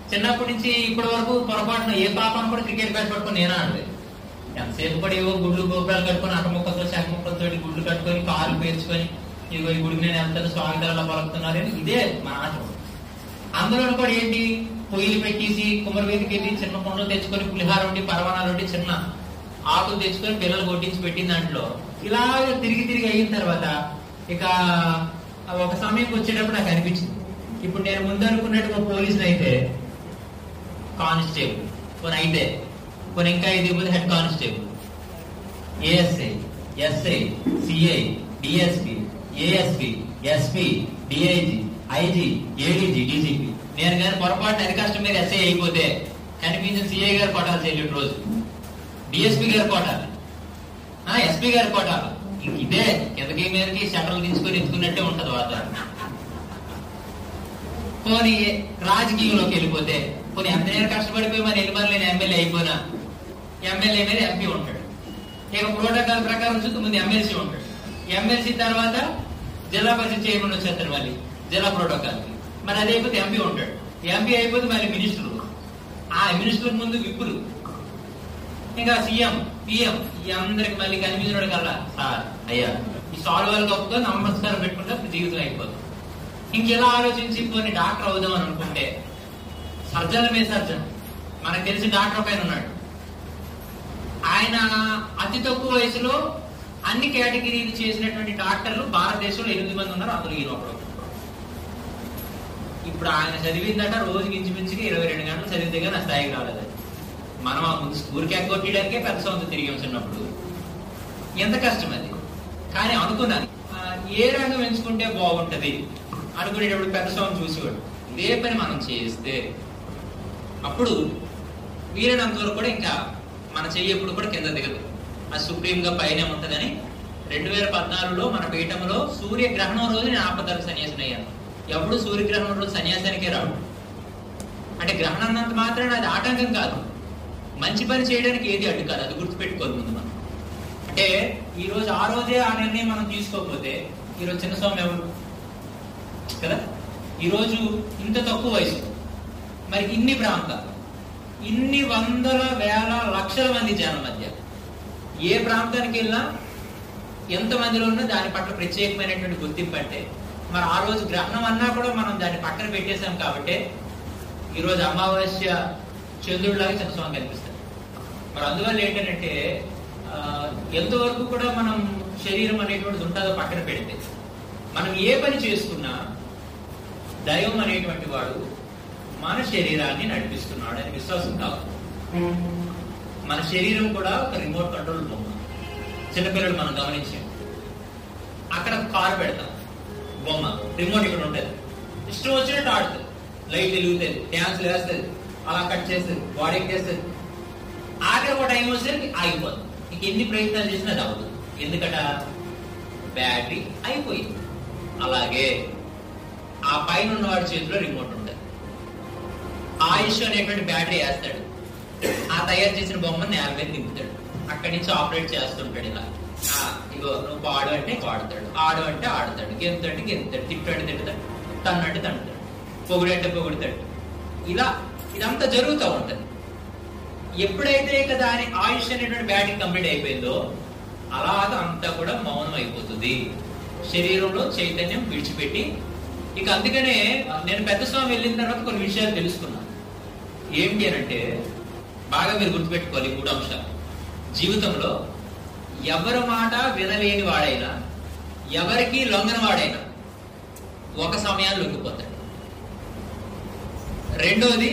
చిన్నప్పటి నుంచి ఇప్పటి వరకు పొరపాటున ఏ పాపను కూడా క్రికెట్ బ్యాట్ పట్టుకొని నేనా ఆడలేదు ఎంతసేపు కూడా ఏవో గుడ్లు గోపురాలు కట్టుకొని అక్క ముక్కలతో చెక్క ముక్కలతో గుడ్లు కట్టుకొని కాలు పేర్చుకొని ఇగో ఈ గుడికి నేను వెళ్తాను స్వాగతాలు పలుకుతున్నారు అని ఇదే మా ఆట అందులో కూడా ఏంటి పొయ్యిలు పెట్టేసి కుమ్మరివేదికి వెళ్ళి చిన్న కొండలు తెచ్చుకొని పులిహార ఉండి పరవాణాలు ఉండి చిన్న ఆకులు తెచ్చుకొని పిల్లలు కొట్టించి పెట్టిన దాంట్లో ఇలాగ తిరిగి తిరిగి అయిన తర్వాత ఇక ఒక సమయంకి వచ్చేటప్పుడు నాకు అనిపించింది ఇప్పుడు నేను ముందు అనుకున్నట్టు ఒక పోలీసులు అయితే కానిస్టేబుల్ కొన్ని అయితే కొన్ని ఇంకా ఇది ఇవ్వదు head constable ASI SI CI DSP ASP SP DIG IG ADG DGP నేను కానీ పొరపాటు అది కష్టం మీద ఎస్ఐ అయిపోతే కనిపించిన సిఐ గారు కొట్టాలి చెల్లి రోజు డిఎస్పి గారు కొట్టాలి ఎస్పీ గారు కొట్టాలి ఇంక ఇదే కిందకి మీదకి షటర్లు దించుకొని ఎత్తుకున్నట్టే ఉంటది వాతావరణం పోనీ రాజకీయంలోకి వెళ్ళిపోతే పోనీ ఎంత నేను కష్టపడిపోయి మరి ఎల్లిమని నేను ఎమ్మెల్యే అయిపోయినా ఎమ్మెల్యే మీద ఎంపీ ఉంటాడు ఇక ప్రోటోకాల్ ప్రకారం చూస్తే ముందు ఎమ్మెల్సీ ఉంటాడు ఎమ్మెల్సీ తర్వాత జిల్లా పరిషత్ చైర్మన్ వచ్చేస్తారు మళ్ళీ జిల్లా ప్రోటోకాల్ మరి అది అయిపోతే ఎంపీ ఉంటాడు ఎంపీ అయిపోతే మళ్ళీ మినిస్టర్ ఆ మినిస్టర్ ముందు విప్పులు ఇంకా సీఎం పిఎం ఈ అందరికి మళ్ళీ కనిపించినాడు కల్లా సార్ అయ్యా ఈ సాల్వ్ వాళ్ళకి ఒప్పుకొని నమస్కారం పెట్టుకుంటే అప్పుడు జీవితం అయిపోతుంది ఇంకెలా ఆలోచించి కొన్ని డాక్టర్ అవుదాం అని అనుకుంటే సర్జన్ మీద సర్జన్ మనకు తెలిసి డాక్టర్ ఒక ఆయన ఉన్నాడు ఆయన అతి తక్కువ వయసులో అన్ని కేటగిరీలు చేసినటువంటి డాక్టర్లు భారతదేశంలో ఎనిమిది మంది ఉన్నారు అందులో ఈయన ఒకడు ఇప్పుడు ఆయన చదివిందట రోజుకి ఇంచుమించుగా ఇరవై రెండు గంటలు చదివితే కానీ ఆ స్థాయికి రాలేదు మనం ఆ ముందు స్కూల్కి ఎగ్గొట్టడానికే పెద్ద సంవత్సరం తిరిగి వచ్చినప్పుడు ఎంత కష్టం అది కానీ అనుకున్నాను ఆ, ఏ రంగం ఎంచుకుంటే బాగుంటది అనుకునేటప్పుడు పెద్ద స్వామి చూసేవాడు ఇదే పని మనం చేస్తే అప్పుడు వీరైనంత వరకు కూడా ఇంకా మన చెయ్యి ఎప్పుడు కూడా కింద దిగదు అది సుప్రీం గా పైన ఉంటదని రెండు వేల పద్నాలుగులో మన పీఠంలో సూర్యగ్రహణం రోజు నేను ఆపదలకు సన్యాసం అయ్యాను ఎప్పుడు సూర్యగ్రహణం రోజు సన్యాసానికే రాడు అంటే గ్రహణం అన్నంత మాత్రాన అది ఆటంకం కాదు మంచి పని చేయడానికి ఏది అడ్డు కాదు అది గుర్తుపెట్టుకోవాలి ముందు మనం అంటే ఈ రోజు ఆ రోజే ఆ నిర్ణయం మనం తీసుకోకపోతే ఈ రోజు చిన్న స్వామి ఎవరు కదా ఈ రోజు ఇంత తక్కువ వయసు మరి ఇన్ని ప్రాంతాలు ఇన్ని వందల వేల లక్షల మంది జనం మధ్య ఏ ప్రాంతానికి వెళ్ళినా ఎంత మందిలో ఉన్నా దాని పట్ల ప్రత్యేకమైనటువంటి గుర్తింపు అంటే మరి ఆ రోజు గ్రహణం అన్నా కూడా మనం దాన్ని పక్కన పెట్టేశాం కాబట్టి ఈ రోజు అమావాస్య చంద్రుడిలాగా చంద్రస్వామి కనిపిస్తాడు మరి అందువల్ల ఏంటంటే ఆ, ఎంతవరకు కూడా మనం శరీరం అనేటువంటిది ఉంటుందో పక్కన పెడితే మనం ఏ పని చేసుకున్నా దైవం అనేటువంటి వాడు మన శరీరాన్ని నడిపిస్తున్నాడు అని విశ్వాసం కావాలి మన శరీరం కూడా ఒక రిమోట్ కంట్రోల్ బొమ్మ చిన్నపిల్లలు మనం గమనించాం అక్కడ కారు పెడతాం బొమ్మ రిమోట్ ఇక్కడ ఉంటుంది ఇష్టం వచ్చినట్టు ఆడుతుంది లైట్ వెలుగుతుంది డ్యాన్స్ వేస్తుంది అలా కట్ చేస్తుంది బాడీ చేస్తుంది ఆఖరి ఒక టైం వచ్చేసరికి ఆగిపోతుంది ఇంక ఎన్ని ప్రయత్నాలు చేసినా అది అవ్వదు ఎందుకట బ్యాటరీ అయిపోయింది అలాగే ఆ పైన ఉన్నవాడి చేతిలో రిమోట్ ఉంటుంది ఆయుష్ అనేటువంటి బ్యాటరీ వేస్తాడు ఆ తయారు చేసిన బొమ్మని నేల మీద దింపుతాడు అక్కడి నుంచి ఆపరేట్ చేస్తుంటాడు ఇలా ఆ, ఇగో నువ్వు పాడు అంటే పాడుతాడు ఆడు అంటే ఆడతాడు గెంతు అంటే గెంతాడు తిట్టు అంటే తిట్టుతాడు తన్ను అంటే తన్నుతాడు పొగుడు అంటే పొగుడుతాడు ఇలా ఇదంతా జరుగుతూ ఉంటది ఎప్పుడైతే ఇక దాని ఆయుష్ అనేటువంటి బ్యాటింగ్ కంప్లీట్ అయిపోయిందో అలాగ అంతా కూడా మౌనం అయిపోతుంది శరీరంలో చైతన్యం విడిచిపెట్టి ఇక అందుకనే నేను పెద్ద స్వామి వెళ్ళిన తర్వాత కొన్ని విషయాలు తెలుసుకున్నాను ఏంటి అని అంటే బాగా మీరు గుర్తుపెట్టుకోవాలి ఈ మూడు అంశాలు జీవితంలో ఎవరి మాట వినలేని వాడైనా ఎవరికి లొంగని వాడైనా ఒక సమయాన్ని లొంగిపోతాడు రెండోది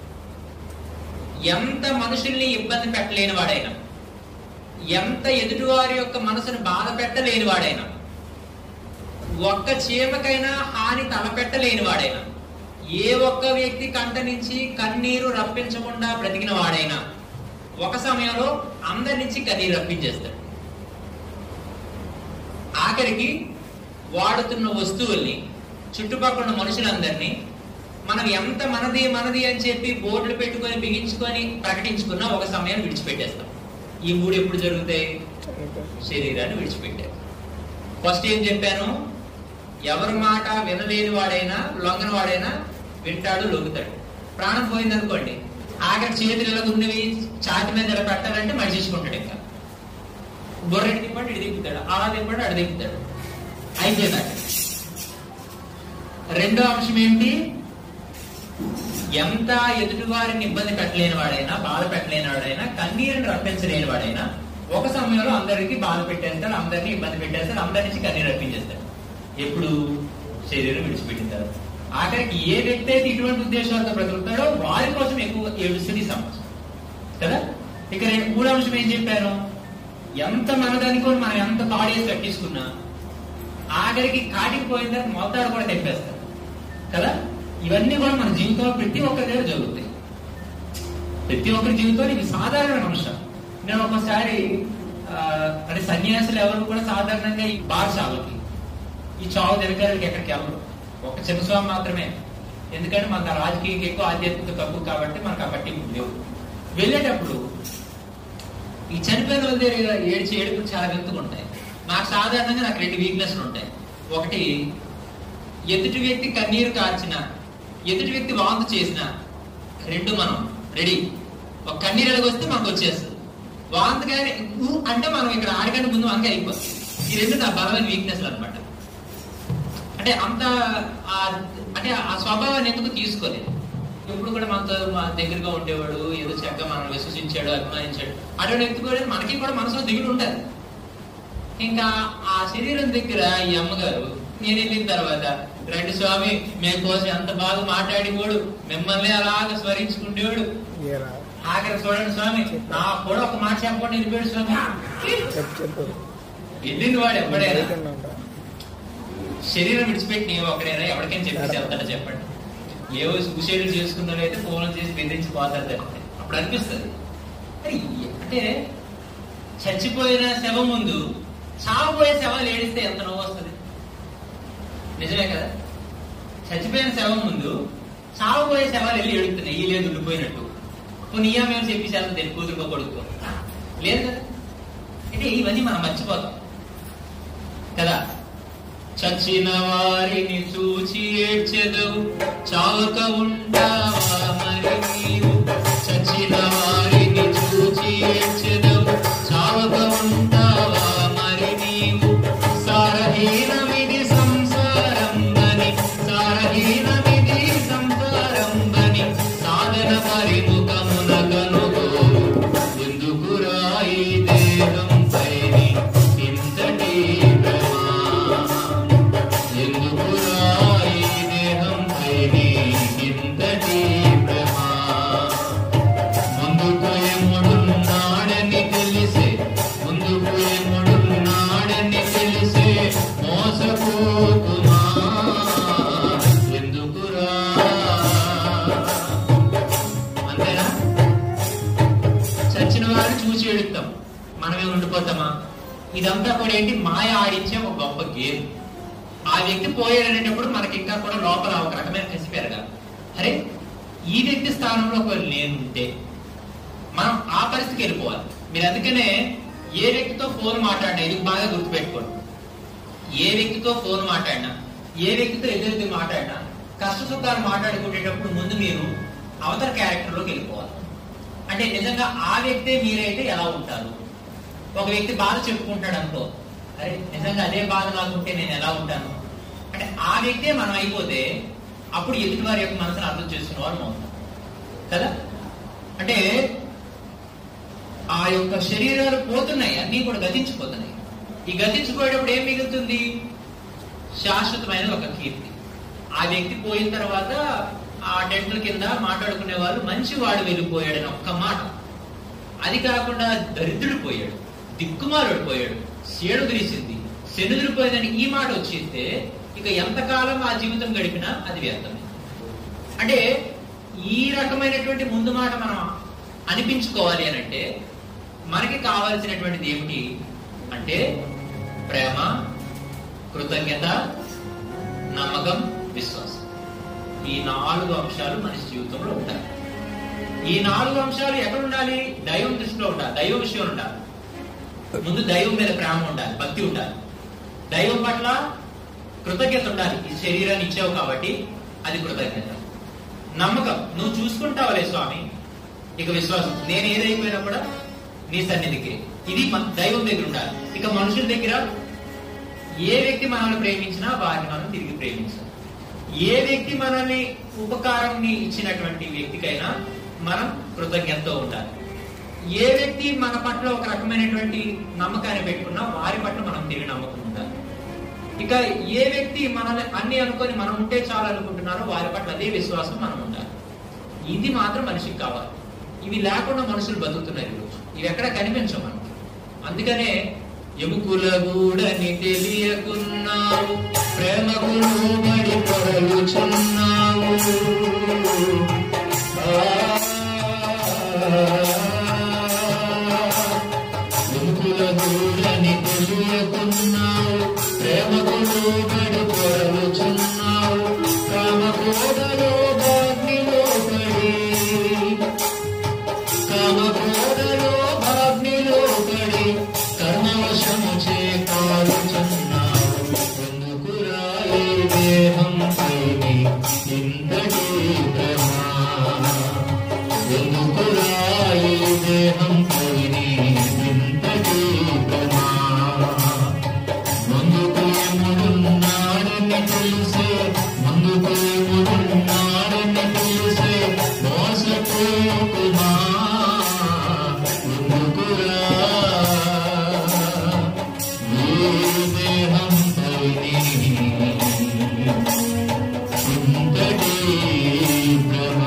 ఎంత మనుషుల్ని ఇబ్బంది పెట్టలేని వాడైనా ఎంత ఎదుటివారి యొక్క మనసును బాధ పెట్టలేని వాడైనా ఒక్క చీమకైనా హాని తలపెట్టలేని వాడైనా ఏ ఒక్క వ్యక్తి కంట నుంచి కన్నీరు రప్పించకుండా బ్రతికిన వాడైనా ఒక సమయంలో అందరి నుంచి కన్నీరు రప్పించేస్తాడు ఆఖరికి వాడుతున్న వస్తువుల్ని చుట్టుపక్కల ఉన్న మనుషులందరినీ మనం ఎంత మనది మనది అని చెప్పి బోర్డులు పెట్టుకొని బిగించుకొని ప్రకటించుకున్నా ఒక సమయాన్ని విడిచిపెట్టేస్తాం ఈ మూడు ఎప్పుడు జరుగుతాయి శరీరాన్ని విడిచిపెట్టారు ఫస్ట్ ఏం చెప్పాను ఎవరి మాట వినలేని వాడైనా లొంగని వాడైనా వింటాడు లొంగుతాడు ప్రాణం పోయింది అనుకోండి ఆఖరి చేతులు ఎలా ఉన్నవి ఛాతి మీద ఎలా పెట్టాలంటే మడిచేసుకుంటాడు ఇంకా బుర్ర ఇటు తిప్పాడు ఇటు తిప్పుతాడు అలా తిప్పాడు అటు తిప్పుతాడు అయిపోయింది రెండో అంశం ఏంటి ఎంత ఎదుటివారిని ఇబ్బంది పెట్టలేని వాడైనా బాధ పెట్టలేని వాడైనా కన్నీరుని రప్పించలేని వాడైనా ఒక సమయంలో అందరికి బాధ పెట్టేస్తాడు అందరినీ ఇబ్బంది పెట్టేస్తాడు అందరి నుంచి కన్నీరు రప్పించేస్తాడు ఎప్పుడు శరీరం విడిచిపెట్టింటారు ఆఖరికి ఏ వ్యక్తి అయితే ఇటువంటి ఉద్దేశాలతో బ్రతుకుతాడో వారి కోసం ఎక్కువ ఏడుస్తుంది ఈ సమాజం కదా ఇక రెండు మూడో అంశం ఏం చెప్పాను ఎంత మనదనుకొని మనం ఎంత తాడేసి కట్టించుకున్నా ఆఖరికి కాటికి పోయిన తర్వాత మొత్తాడు కూడా తెప్పేస్తారు కదా ఇవన్నీ కూడా మన జీవితంలో ప్రతి ఒక్కరి దగ్గర జరుగుతాయి ప్రతి ఒక్కరి జీవితంలో ఇవి సాధారణ అంశం నేను ఒకసారి ఆ, అంటే సన్యాసులు ఎవరు కూడా సాధారణంగా ఈ బార్షాలకి ఈ చావు దినకారులకి ఎక్కడికి వెళ్ళరు ఒక చిన్న స్వామి మాత్రమే ఎందుకంటే మనకు ఆ రాజకీయం ఎక్కువ ఆధ్యాత్మిక తక్కువ కాబట్టి మనకు ఆ పట్టింపు లేవు వెళ్ళేటప్పుడు ఈ చనిపోయిన వాళ్ళ దగ్గర ఏడ్చి ఏడుపులు చాలా వింతగా ఉంటాయి నాకు సాధారణంగా నాకు రెండు వీక్నెస్లు ఉంటాయి ఒకటి ఎదుటి వ్యక్తి కన్నీరు కార్చిన ఎదుటి వ్యక్తి వాంతి చేసిన రెండు మనం రెడీ ఒక కన్నీరు ఎలాగ వస్తే మనకు వచ్చేస్తుంది వాంతి కానీ ఊ అంటే మనం ఇక్కడ ఆడకంటే ముందు మనకే అయిపోతుంది ఈ రెండు నా బలమైన వీక్నెస్లు అన్నమాట అంటే అంత ఆ- అంటే ఆ స్వభావాన్ని ఎందుకు తీసుకోలేదు ఎప్పుడు కూడా మనతో మా దగ్గరగా ఉండేవాడు ఏదో చక్కగా మనం విశ్వసించాడు అభిమానించాడు అటువంటి వ్యక్తి కూడా మనకి కూడా మనసులో దిగులు ఉంటది ఇంకా ఆ శరీరం దగ్గర ఈ అమ్మగారు నేను వెళ్ళిన తర్వాత రండి స్వామి మేము కోసం ఎంత బాగా మాట్లాడేవాడు మిమ్మల్ని అలాగ స్మరించుకునేవాడు ఏరా ఆఖరి చూడండి స్వామి నా కూడా ఒక మాట చెప్పండి వెళ్ళిపోయాడు స్వామి చెప్పు చెప్పు వెళ్ళింది వాడు ఎప్పుడైనా లేకుండా ఉంటా. శరీరం విడిచిపెట్టి నీవు ఒకడైనా ఎవరికైనా చెప్పేసి వెళ్తాడో చెప్పండి ఏవో సుషేడులు చేసుకున్నారో అయితే ఫోన్లు చేసి బెదిరించి పోతారు తప్పితే. అప్పుడు అనిపిస్తుంది అరే, అంటే చచ్చిపోయిన శవం ముందు చావబోయే శవాలు ఏడిస్తే ఎంత నవ్వు వస్తుంది నిజమే కదా చచ్చిపోయిన శవం ముందు చావబోయే శవాలు వెళ్ళి ఏడుతున్నాయి ఈ లేదు ఉండిపోయినట్టు నీయా మేము చెప్పి చేస్తాం తెలియదు కూతురుకో కొడుకో లేదు కదా అంటే ఇవన్నీ మనం మర్చిపోతాం కదా చచ్చిన వారిని చూచి ఏడ్చెదవు చావక ఉంటావా మరి నీవు చచ్చిన వారిని చూచి ఏడ్చెదవు చావక ఉంటావా మరి నీవు సారహీనమిది సంసారం బని సారహీనమిది సంసారం బని సాధన పరిముఖమున కనుగోవు ఎందుకు రాయి దేహం పైని ఇంతటి భ్రమ ఎందుకు రాయి దేహం పైని ఇంతటి భ్రమ ముందుకు ఎముడున్నాడని తెలిసే ముందుకు ఎముడున్నాడని తెలిసే మోసపోకుమా ఎందుకురా అంతేనా చచ్చిన వారు చూసి ఎడుతాం మనమే ఉండిపోతామా ఇదంతా కూడా ఏంటి మాయ ఆడించే ఒక గొప్ప గేమ్ ఆ వ్యక్తి పోయాడు అనేటప్పుడు మనకి ఇంకా కూడా లోపల ఒక రకమైన కసి పెరగాలి అరే ఈ వ్యక్తి స్థానంలో ఒకవేళ నేను ఉంటే మనం ఆ పరిస్థితికి వెళ్ళిపోవాలి మీరు అందుకనే ఏ వ్యక్తితో ఫోన్ మాట్లాడినా ఇది బాగా గుర్తుపెట్టుకోండి ఏ వ్యక్తితో ఫోన్ మాట్లాడినా ఏ వ్యక్తితో ఎదురెత్తి మాట్లాడినా కష్ట సుఖాలు మాట్లాడుకునేటప్పుడు ముందు మీరు అవతల క్యారెక్టర్లోకి వెళ్ళిపోవాలి అంటే నిజంగా ఆ వ్యక్తే మీరైతే ఎలా ఉంటారు ఒక వ్యక్తి బాధ చెప్పుకుంటాడు అనుకో అరే నిజంగా అదే బాధ నాకుంటే నేను ఎలా ఉంటాను అంటే ఆ వ్యక్తే మనం అయిపోతే అప్పుడు ఎదుటి వారి యొక్క మనసును అర్థం చేసుకున్న వారు అవుతాం కదా అంటే ఆ యొక్క శరీరాలు పోతున్నాయి అన్నీ కూడా గతించిపోతున్నాయి ఈ గతించిపోయేటప్పుడు ఏం మిగులుతుంది శాశ్వతమైన ఒక కీర్తి ఆ వ్యక్తి పోయిన తర్వాత ఆ టెంట్ల కింద మాట్లాడుకునే వాళ్ళు మంచి వాడు వెళ్ళిపోయాడని ఒక్క మాట అది కాకుండా దరిద్రుడు పోయాడు దిక్కుమారుడు పోయాడు సేడు విరిసింది శనుదిరిపోయిందని ఈ మాట వచ్చేస్తే ఇక ఎంతకాలం ఆ జీవితం గడిపినా అది వ్యర్థమే అంటే ఈ రకమైనటువంటి ముందు మాట మనం అనిపించుకోవాలి అని అంటే మనకి కావాల్సినటువంటిది ఏమిటి అంటే ప్రేమ కృతజ్ఞత నమ్మకం విశ్వాసం ఈ నాలుగు అంశాలు మనిషి జీవితంలో ఉంటాయి ఈ నాలుగు అంశాలు ఎక్కడ ఉండాలి దైవం దృష్టిలో ఉండాలి దైవ విషయం ఉండాలి ముందు దైవం మీద ప్రేమ ఉండాలి భక్తి ఉండాలి దైవం పట్ల కృతజ్ఞత ఉండాలి ఈ శరీరాన్ని ఇచ్చావు కాబట్టి అది కృతజ్ఞత నమ్మకం నువ్వు చూసుకుంటావులే స్వామి ఇక విశ్వాసం నేను ఏదైపోయినా కూడా నీ సన్నిధికి ఇది మన- దైవం దగ్గర ఉండాలి ఇక మనుషుల దగ్గర ఏ వ్యక్తి మనల్ని ప్రేమించినా వారిని మనం తిరిగి ప్రేమించాలి ఏ వ్యక్తి మనల్ని ఉపకారాన్ని ఇచ్చినటువంటి వ్యక్తికైనా మనం కృతజ్ఞతతో ఉండాలి ఏ వ్యక్తి మన పట్ల ఒక రకమైనటువంటి నమ్మకాన్ని పెట్టుకున్నా వారి పట్ల మనం తిరిగి నమ్మకం ఉండాలి ఇక ఏ వ్యక్తి మనల్ని అన్ని అనుకొని మనం ఉంటే చాలు అనుకుంటున్నారో వారి పట్ల అదే విశ్వాసం మనం ఉండాలి ఇది మాత్రం మనిషికి కావాలి ఇవి లేకుండా మనుషులు బతుకుతున్నారు ఈరోజు ఇవి ఎక్కడ కనిపించవు మనకి అందుకనే ఎముకుల గూడని తెలియకున్నావు ప్రేమకు లోబడి పొరలుచున్నావు ఎముకుల గూడని తెలియకున్నావు ప్రేమకు లోబడి పొరలుచున్నావు కామకోడలో బాగ్నిలో పడి కామకోడలో భాగ్నిలో పడి కర్మవశము చే కాలుచున్నావు ఎందుకురా ఈ దేహం పైని ఇంతటి భ్రమ ఎందుకురా ఈ దేహం పైని ఇంతటి భ్రమ ముందుకు ఎముడున్నాడని తెలిసే ముందుకు ఎముడున్నాడని తెలిసే మోసపోకుమా ముందుకురా ఈ దేహం పైని ఇంతటి భ్రమ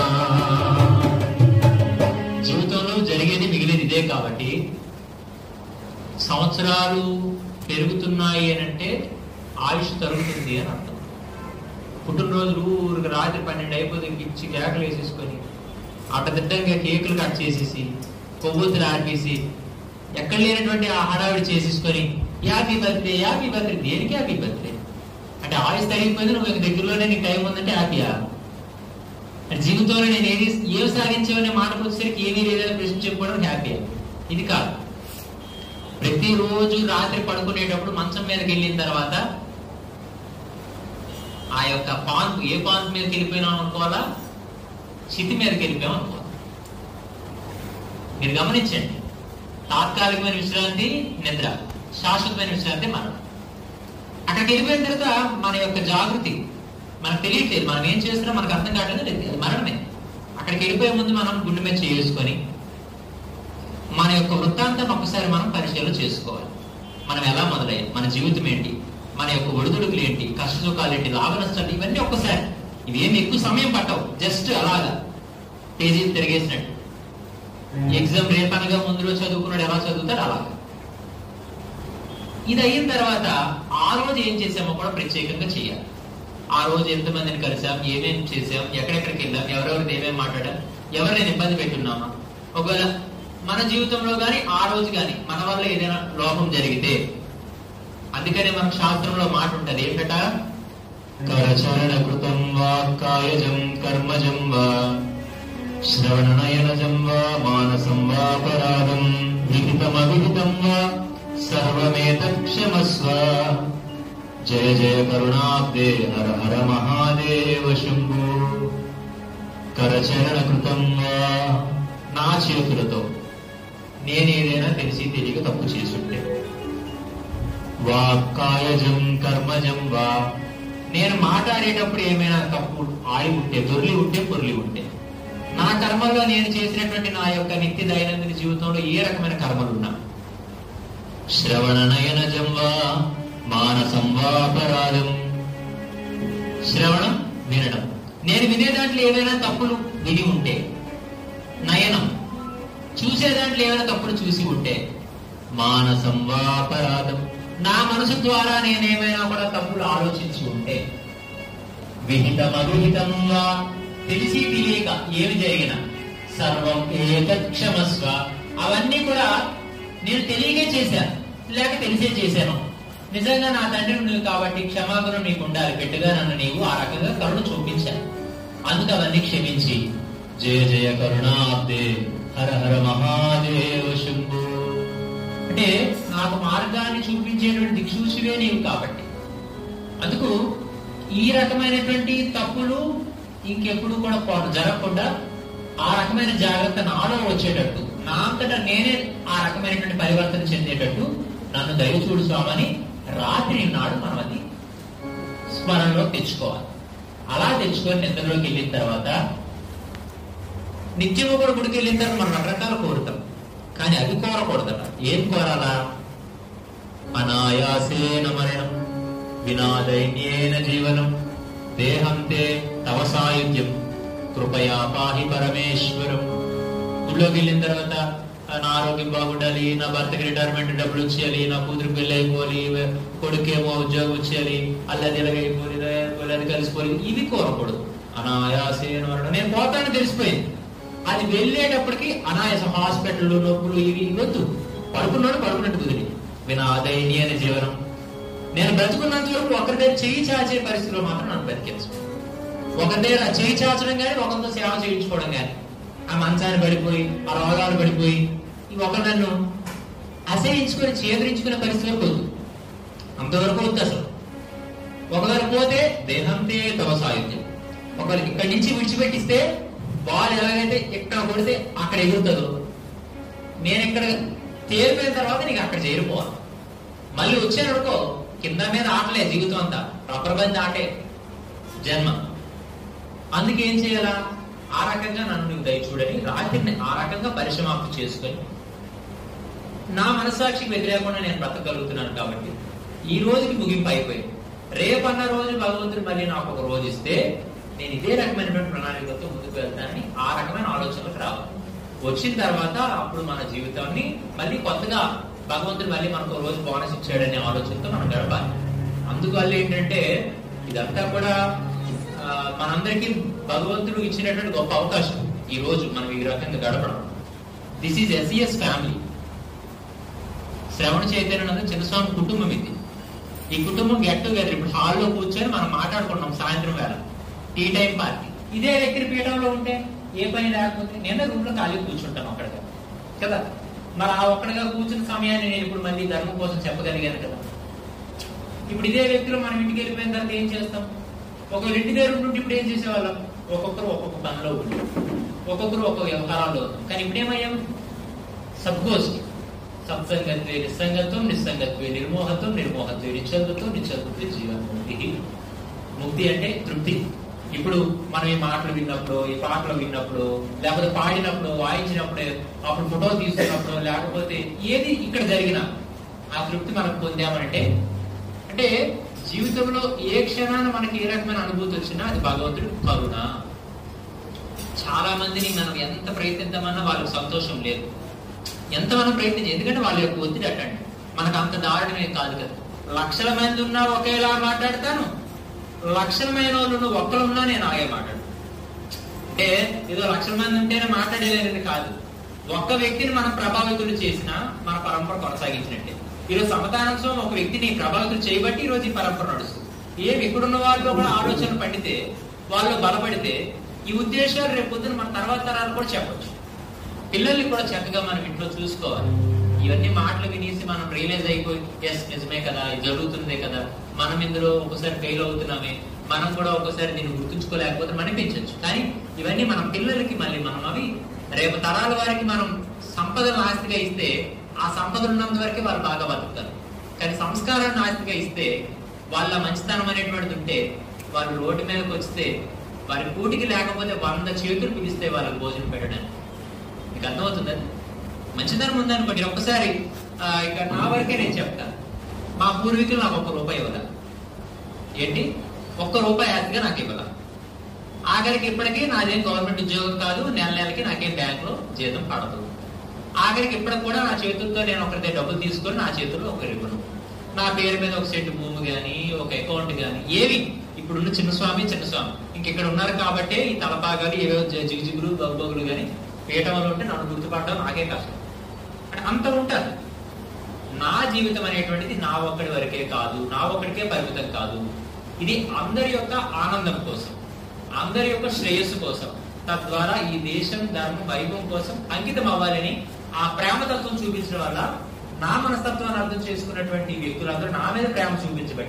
జీవితంలో జరిగేది మిగిలేది ఇదే కాబట్టి సంవత్సరాలు పెరుగుతున్నాయి అని అంటే ఆయుష్ తరుగుతుంది అని అర్థం పుట్టినరోజులు ఊరికి రాత్రి పన్నెండు అయిపోతే పిచ్చి కేకలు వేసేసుకొని అట్టదిడ్డంగా కేకులు కట్ చేసేసి కొవ్వొత్తులు ఆర్పేసి ఎక్కడ లేనటువంటి ఆ హడావిడి చేసేసుకొని యాభై బర్త్డే యాభై బర్త్డే దేనికి హ్యాపీ బర్త్డే అంటే ఆయుష్ తరిగిపోయింది నువ్వు ఇంక దగ్గరలోనే నీకు టైం ఉందంటే హ్యాపీయా అంటే జీవితంలో నేను ఏది ఏం సాధించావనే మాటకు వచ్చేసరికి ఏమీ లేదని ప్రశ్న చెప్పుకోవడం హ్యాపీ ఇది కాదు ప్రతిరోజు రాత్రి పడుకునేటప్పుడు మంచం మీదకి వెళ్ళిన తర్వాత ఆ యొక్క పాన్పు ఏ పాన్పు మీదకి వెళ్ళిపోయినాం అనుకోవాలా చితి మీదకి వెళ్ళిపోయాం అనుకోవాలి మీరు గమనించండి తాత్కాలికమైన విశ్రాంతి నిద్ర శాశ్వతమైన విశ్రాంతి మరణం అక్కడికి వెళ్ళిపోయిన తర్వాత మన యొక్క జాగృతి మనకు తెలియట్లేదు మనం ఏం చేస్తున్నా మనకు అర్థం కావట్లేదు లేదు అది మరణమే అక్కడికి వెళ్ళిపోయే ముందు మనం గుండె మీద చేసుకొని మన యొక్క వృత్తాంతాన్ని ఒకసారి మనం పరిశీలన చేసుకోవాలి మనం ఎలా మొదలయ్యాం మన జీవితం ఏంటి మన యొక్క ఒడిదుడుకులు ఏంటి కష్ట సుఖాలు ఏంటి లాభ నష్టాలు ఇవన్నీ ఒక్కసారి ఇవేమి ఎక్కువ సమయం పట్టవు జస్ట్ అలాగా పేజీలు తిరిగేసినట్టు ఎగ్జామ్ రేపనగా ముందు రోజు చదువుకున్నాడు ఎలా చదువుతాడు అలాగా ఇది అయిన తర్వాత ఆ రోజు ఏం చేసామో కూడా ప్రత్యేకంగా చేయాలి ఆ రోజు ఎంతమందిని కలిసాం ఏమేం చేసాం ఎక్కడెక్కడికి వెళ్ళాం ఎవరెవరితో ఏమేమి మాట్లాడాం ఎవరిని ఇబ్బంది పెట్టున్నామా ఒకవేళ మన జీవితంలో కానీ ఆ రోజు కానీ మన వల్ల ఏదైనా లోపం జరిగితే అందుకనే మన శాస్త్రంలో మాట ఉంటది ఏంటట కరచరణ కృతం వా కాయజం కర్మజం వా శ్రవణనయనజం వా మానసం వా పరాగం విహితమవిహితం వా సర్వమేతక్షమస్వ జయ జయ కరుణాబ్దే హర హర మహాదేవ శంభో కరచరణ కృతం వా నా చేతులతో నేనేదైనా తెలిసి తెలియక తప్పు చేసుంటే వా కాయజం కర్మజం వా నేను మాట్లాడేటప్పుడు ఏమైనా తప్పు ఆడి ఉంటే దొర్లి ఉంటే పొర్లి ఉంటే నా కర్మల్లో నేను చేసినటువంటి నా యొక్క నిత్య దైనందిన జీవితంలో ఏ రకమైన కర్మలు ఉన్నా శ్రవణ నయనజం వా మానసం వా అపరాధం శ్రవణం వినడం నేను వినే దాంట్లో ఏదైనా తప్పులు విని ఉంటే నయనం చూసే దాంట్లో ఏమైనా తప్పులు చూసి ఉంటే మానసం వా అపరాధం నా మనసు ద్వారా నేనేమైనా కూడా తప్పులు ఆలోచించి ఉంటే విహితం అవిహితం వా తెలిసి తెలియక ఏమి జరిగిన సర్వం ఏకక్షమస్వ అవన్నీ కూడా నేను తెలియకే చేశాను లేక తెలిసే చేశాను నిజంగా నా తండ్రి నువ్వు కాబట్టి క్షమాగుణం నీకు ఉండాలి పెట్టుగా నన్ను నీవు ఆ రకంగా కరుణ చూపించాను అందుకు అవన్నీ క్షమించి జయ జయ కరుణాబ్దే హర హర మహాదేవ శంభు అంటే నాకు మార్గాన్ని చూపించేటువంటి దిక్సూచివే నీవు కాబట్టి అందుకు ఈ రకమైనటువంటి తప్పులు ఇంకెప్పుడు కూడా పో- జరగకుండా ఆ రకమైన జాగ్రత్త నాలో వచ్చేటట్టు నా అంతటా నేనే ఆ రకమైనటువంటి పరివర్తన చెందేటట్టు నన్ను దయ చూడు స్వామని రాత్రి నాడు మనం అది స్మరణలో తెచ్చుకోవాలి అలా తెచ్చుకొని నిద్రలోకి వెళ్ళిన తర్వాత నిత్యము కూడా గుడికి వెళ్ళిన తర్వాత మనం రకరకాలు కోరుతాం కానీ అవి కోరకూడదట ఏం కోరాలా అనాయాసేన మరణం వినా దైన్యేన జీవనం దేహం తే తవ సాయుధ్యం కృపయా పాహి పరమేశ్వరం గుళ్ళోకి వెళ్ళిన తర్వాత "ఆ, నా ఆరోగ్యం బాగుండాలి నా భర్తకి రిటైర్మెంట్ డబ్బులు వచ్చేయాలి నా కూతురు పెళ్లి అయిపోవాలి కొడుకేమో ఉద్యోగం వచ్చేయాలి అల్లది ఎలాగైపోయి ఇలా అయిపోయి, అది కలిసిపోయి ఇవి కోరకూడదు అనాయాసేన మరణం నేను పోతాను తెలిసిపోయింది అది వెళ్ళేటప్పటికి అనాయాసం హాస్పిటల్ నొప్పులు ఇవి ఇవి వద్దు పడుకున్నాడు పడుకున్నట్టు కుదిరి వినా దైన్యన జీవనం నేను బ్రతుకున్నంత వరకు ఒకరి దగ్గర చెయ్యి చాచే పరిస్థితిలో మాత్రం నన్ను బ్రతికించు ఒకరి దగ్గర చెయ్యి చాచడం కానీ ఒకరితో సేవ చేయించుకోవడం కానీ ఆ మంచాన్ని పడిపోయి ఆ రోగాలు పడిపోయి ఈ ఒకరు నన్ను అసహించుకొని చేదరించుకునే పరిస్థితి వరకు వద్దు అంతవరకు వద్దు అసలు ఒకవేళ పోతే దేహంతే తవ సాయుధ్యం ఒకవేళ ఇక్కడి నుంచి విడిచిపెట్టిస్తే బాల్ ఎలాగైతే ఇక్కడ కొడితే అక్కడ ఎగురుతుందో నేను ఇక్కడ తేలిపోయిన తర్వాత నీకు అక్కడ చేరిపోవాలి మళ్ళీ వచ్చాను అనుకో కింద మీద ఆటలే జీవితం అంతా రబ్బర్ బంద్ ఆటే జన్మ అందుకే ఏం చేయాలా ఆ రకంగా నన్ను నువ్వు దయచూడని రాత్రిని ఆ రకంగా పరిసమాప్తి చేసుకొని నా మనసాక్షికి వ్యతిరేకంగా నేను బ్రతకగలుగుతున్నాను కాబట్టి ఈ రోజుకి ముగింపు అయిపోయింది రేపన్న రోజు భగవంతుడు మళ్ళీ నాకు ఒక రోజు ఇస్తే నేను ఇదే రకమైనటువంటి ప్రణాళికతో ముందుకు వెళ్తానని ఆ రకమైన ఆలోచనలకు రావాలి వచ్చిన తర్వాత అప్పుడు మన జీవితాన్ని మళ్ళీ కొత్తగా భగవంతుడు మళ్ళీ మనకు ఒక రోజు బోనస్ ఇచ్చాడనే ఆలోచనతో మనం గడపాలి అందువల్ల ఏంటంటే ఇదంతా కూడా ఆ, మనందరికీ భగవంతుడు ఇచ్చినటువంటి గొప్ప అవకాశం ఈ రోజు మనం ఈ రకంగా గడపడం దిస్ ఈజ్ ఎస్ఈఎస్ ఫ్యామిలీ శ్రవణ చైతన్యనంద చిన్నస్వామి కుటుంబం ఇది ఈ కుటుంబం గెట్ టుగెదర్ ఇప్పుడు హాల్లో కూర్చొని మనం మాట్లాడుకుంటాం సాయంత్రం వేళ టీ టైం పార్టీ ఇదే వ్యక్తి పీఠంలో ఉంటే ఏ పని లేకపోతే నేను రూమ్ లో ఖాళీ కూర్చుంటాను ఒక్కడిగా కదా మరి ఆ ఒక్కడిగా కూర్చున్న సమయాన్ని నేను ఇప్పుడు మళ్ళీ ధర్మం కోసం చెప్పగలిగాను కదా ఇప్పుడు ఇదే వ్యక్తులు మనం ఇంటికి వెళ్ళిపోయిన తర్వాత ఏం చేస్తాం ఒకరు ఇంటి దగ్గర ఉంటుంటే ఇప్పుడు ఏం చేసేవాళ్ళం ఒక్కొక్కరు ఒక్కొక్క పనిలో ఉంటాం ఒక్కొక్కరు ఒక్కొక్క వ్యవహారాల్లో ఉన్నాం కానీ ఇప్పుడు ఏమయ్యాం సబ్గోష్ఠి సత్సంగత్వే నిస్సంగత్వం నిస్సంగత్వే నిర్మోహత్వం నిర్మోహత్వే నిశ్చలత్వం నిశ్చలత్వే జీవన్ముక్తి ముక్తి అంటే తృప్తి ఇప్పుడు మనం ఈ మాటలు విన్నప్పుడు ఈ పాటలు విన్నప్పుడు లేకపోతే పాడినప్పుడు వాయించినప్పుడు అప్పుడు ఫోటో తీసుకున్నప్పుడు లేకపోతే ఏది ఇక్కడ జరిగినా ఆ తృప్తి మనం పొందామనంటే అంటే జీవితంలో ఏ క్షణాన మనకి ఏ రకమైన అనుభూతి వచ్చినా అది భగవంతుడు కరుణ చాలా మందిని మనం ఎంత ప్రయత్నిద్దామన్నా వాళ్ళకి సంతోషం లేదు ఎంత మనం ప్రయత్నించి ఎందుకంటే వాళ్ళ యొక్క ఒత్తిడి అట్టండి మనకు అంత దారుణమే కాదు కదా లక్షల మంది ఉన్నా ఒకేలా మాట్లాడతాను లక్షలమైన వాళ్ళు నువ్వు ఒక్కరు ఉన్నా నేను ఆగే మాట్లాడు అంటే ఏదో లక్షల మంది ఉంటేనే మాట్లాడేది కాదు ఒక్క వ్యక్తిని మనం ప్రభావితులు చేసినా మన పరంపర కొనసాగించినట్టే ఈరోజు సమతానోత్సవం ఒక వ్యక్తిని ప్రభావితులు చేయబట్టి ఈ రోజు ఈ పరంపర నడుస్తుంది ఏమి ఇక్కడున్న వాళ్ళలో కూడా ఆలోచన పండితే వాళ్ళు బలపడితే ఈ ఉద్దేశాలు రేపు పొద్దున మన తర్వాత తరాలు కూడా చెప్పొచ్చు పిల్లల్ని కూడా చక్కగా మనం ఇంట్లో చూసుకోవాలి ఇవన్నీ మాటలు వినేసి మనం రియలైజ్ అయిపోయి ఎస్ నిజమే కదా ఇది జరుగుతుందే కదా మనం ఇందులో ఒకసారి ఫెయిల్ అవుతున్నామే మనం కూడా ఒకసారి దీన్ని గుర్తుంచుకోలేకపోతే అనిపించవచ్చు కానీ ఇవన్నీ మన పిల్లలకి మళ్ళీ మనం అవి రేపు తరాల వారికి మనం సంపదను ఆస్తిగా ఇస్తే ఆ సంపదలు ఉన్నంత వరకే వాళ్ళు బాగా బతుకుతారు కానీ సంస్కారాన్ని ఆస్తిగా ఇస్తే వాళ్ళ మంచితనం అనేటువంటిది ఉంటే వాళ్ళు రోడ్డు మీదకి వస్తే వారి కూటికి లేకపోతే వంద చేతులు పిలిస్తే వాళ్ళకి భోజనం పెట్టడానికి మీకు అర్థమవుతుంది మంచితనం ఉందనుకోండి ఒక్కసారి ఆ, ఇక నా వరకే నేను చెప్తాను మా పూర్వీకులు నాకు ఒక్క రూపాయి ఇవ్వాలి ఏంటి ఒక్క రూపాయి ఆస్తిగా నాకు ఇవ్వాలి ఆఖరికి ఇప్పటికీ నాదేం గవర్నమెంట్ ఉద్యోగం కాదు నెల నెలకి నాకేం బ్యాంకులో జీతం పడదు ఆఖరికి ఇప్పటికి కూడా నా చేతులతో నేను ఒకరితే డబ్బులు తీసుకొని నా చేతుల్లో ఒకరు ఇవ్వను నా పేరు మీద ఒక సెట్ భూమి గాని ఒక అకౌంట్ గాని ఏవి ఇప్పుడున్న చిన్న స్వామి చిన్న స్వామి ఇంక ఇక్కడ ఉన్నారు కాబట్టే ఈ తలపాగాలు ఏవో జ- జిగుజిగులు బొగ్గులు గాని పీఠంలో ఉంటే నన్ను గుర్తుపడడం నాకే కష్టం అంటే అంత ఉంటారు నా జీవితం అనేటువంటిది నా ఒక్కడి వరకే కాదు నా ఒక్కడికే పరిమితం కాదు ఇది అందరి యొక్క ఆనందం కోసం అందరి యొక్క శ్రేయస్సు కోసం తద్వారా ఈ దేశం ధర్మం వైభవం కోసం అంకితం అవ్వాలని ఆ ప్రేమతత్వం చూపించడం వల్ల నా మనస్తత్వాన్ని అర్థం చేసుకున్నటువంటి వ్యక్తులందరూ నా మీద ప్రేమ చూపించబట్టి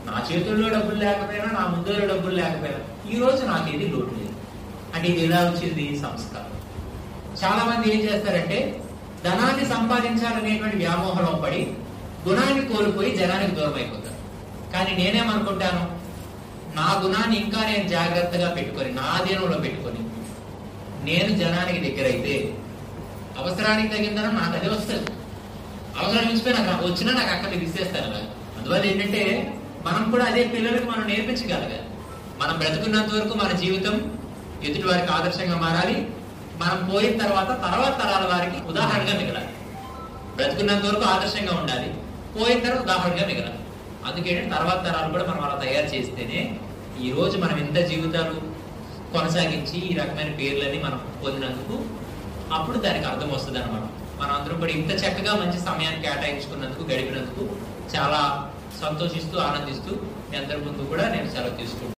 నా చేతుల్లో డబ్బులు లేకపోయినా నా ముందులో డబ్బులు లేకపోయినా ఈ రోజు నాకు ఏది లోటు లేదు అంటే ఇది ఎలా వచ్చింది సంస్కారం చాలా మంది ఏం చేస్తారంటే ధనాన్ని సంపాదించాలనేటువంటి వ్యామోహంలో పడి గుణాన్ని కోల్పోయి జనానికి దూరం అయిపోతారు కానీ నేనేమనుకుంటాను నా గుణాన్ని ఇంకా నేను జాగ్రత్తగా పెట్టుకొని నా ఆధీనంలో పెట్టుకొని నేను జనానికి దగ్గర అయితే అవసరానికి తగిన ధనం నాకు అదే వస్తుంది అవసరం మించిపోయి నాకు వచ్చినా నాకు అక్కడ తీసేస్తారు అలా అందువల్ల ఏంటంటే మనం కూడా అదే పిల్లలకు మనం నేర్పించగలగాలి మనం బ్రతుకున్నంత వరకు మన జీవితం ఎదుటి వారికి ఆదర్శంగా మారాలి మనం పోయిన తర్వాత తర్వాత తరాల వారికి ఉదాహరణగా మిగలాలి బ్రతుకున్నంత వరకు ఆదర్శంగా ఉండాలి పోయిన తర్వాత ఉదాహరణగా మిగలాలి అందుకే తర్వాత తరాలు కూడా మనం అలా తయారు చేస్తేనే ఈ రోజు మనం ఎంత జీవితాలు కొనసాగించి ఈ రకమైన పేర్లని మనం పొందినందుకు అప్పుడు దానికి అర్థం వస్తుంది అనమాట మనం అందరం కూడా ఇంత చక్కగా మంచి సమయాన్ని కేటాయించుకున్నందుకు గడిపినందుకు చాలా సంతోషిస్తూ ఆనందిస్తూ మీ అందరి ముందు కూడా నేను సెలవు తీసుకుంటాను